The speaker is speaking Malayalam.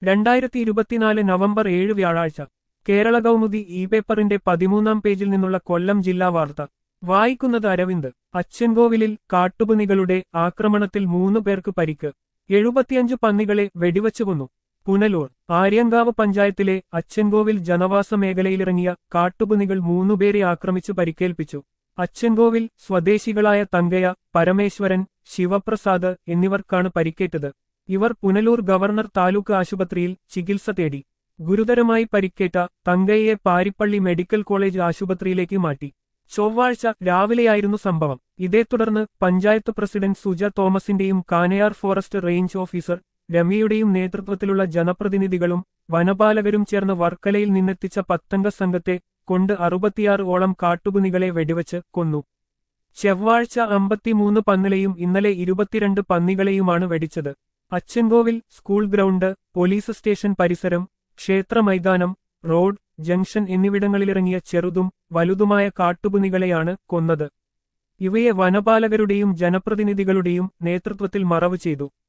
രണ്ടായിരത്തി ഇരുപത്തിനാല് നവംബർ ഏഴ് വ്യാഴാഴ്ച കേരള കൗമുദി ഇ പേപ്പറിന്റെ പതിമൂന്നാം പേജിൽ നിന്നുള്ള കൊല്ലം ജില്ലാ വാർത്ത വായിക്കുന്നത് അരവിന്ദ് അച്ചൻകോവിലിൽ കാട്ടുപന്നികളുടെ ആക്രമണത്തിൽ മൂന്ന് പേർക്ക് പരിക്ക് എഴുപത്തിയഞ്ച് പന്നികളെ വെടിവച്ചു കൊന്നു പുനലൂർ ആര്യങ്കാവ് പഞ്ചായത്തിലെ അച്ചൻകോവിൽ ജനവാസ മേഖലയിലിറങ്ങിയ കാട്ടുപന്നികൾ മൂന്നുപേരെ ആക്രമിച്ചു പരിക്കേൽപ്പിച്ചു അച്ചൻകോവിൽ സ്വദേശികളായ തങ്കയ പരമേശ്വരൻ ശിവപ്രസാദ് എന്നിവർക്കാണ് പരിക്കേറ്റത് ഇവർ പുനലൂർ ഗവർണർ താലൂക്ക് ആശുപത്രിയിൽ ചികിത്സ തേടി ഗുരുതരമായി പരിക്കേറ്റ തങ്കയെ പാരിപ്പള്ളി മെഡിക്കൽ കോളേജ് ആശുപത്രിയിലേക്ക് മാറ്റി ചൊവ്വാഴ്ച രാവിലെയായിരുന്നു സംഭവം ഇതേ തുടർന്ന് പഞ്ചായത്ത് പ്രസിഡന്റ് സുജ തോമസിന്റെയും കാനയാർ ഫോറസ്റ്റ് റേഞ്ച് ഓഫീസർ രമ്യയുടെയും നേതൃത്വത്തിലുള്ള ജനപ്രതിനിധികളും വനപാലകരും ചേർന്ന് വർക്കലയിൽ നിന്നെത്തിച്ച പത്തംഗ സംഘത്തെ കൊണ്ട് അറുപത്തിയാറ് ഓളം കാട്ടുപുനികളെ വെടിവച്ച് കൊന്നു ചൊവ്വാഴ്ച അമ്പത്തിമൂന്ന് പന്നിലെയും ഇന്നലെ ഇരുപത്തിരണ്ട് പന്നികളെയുമാണ് വെടിച്ചത് Achankovil school ground police station പരിസരം ക്ഷേത്ര മൈതാനം റോഡ് ജംഗ്ഷൻ എന്നിവിടങ്ങളിലിറങ്ങിയ ചെറുതും വലുതുമായ കാട്ടുപുനികളെയാണ് കൊന്നത് ഇവയെ വനപാലകരുടെയും ജനപ്രതിനിധികളുടെയും നേതൃത്വത്തിൽ മറവ് ചെയ്തു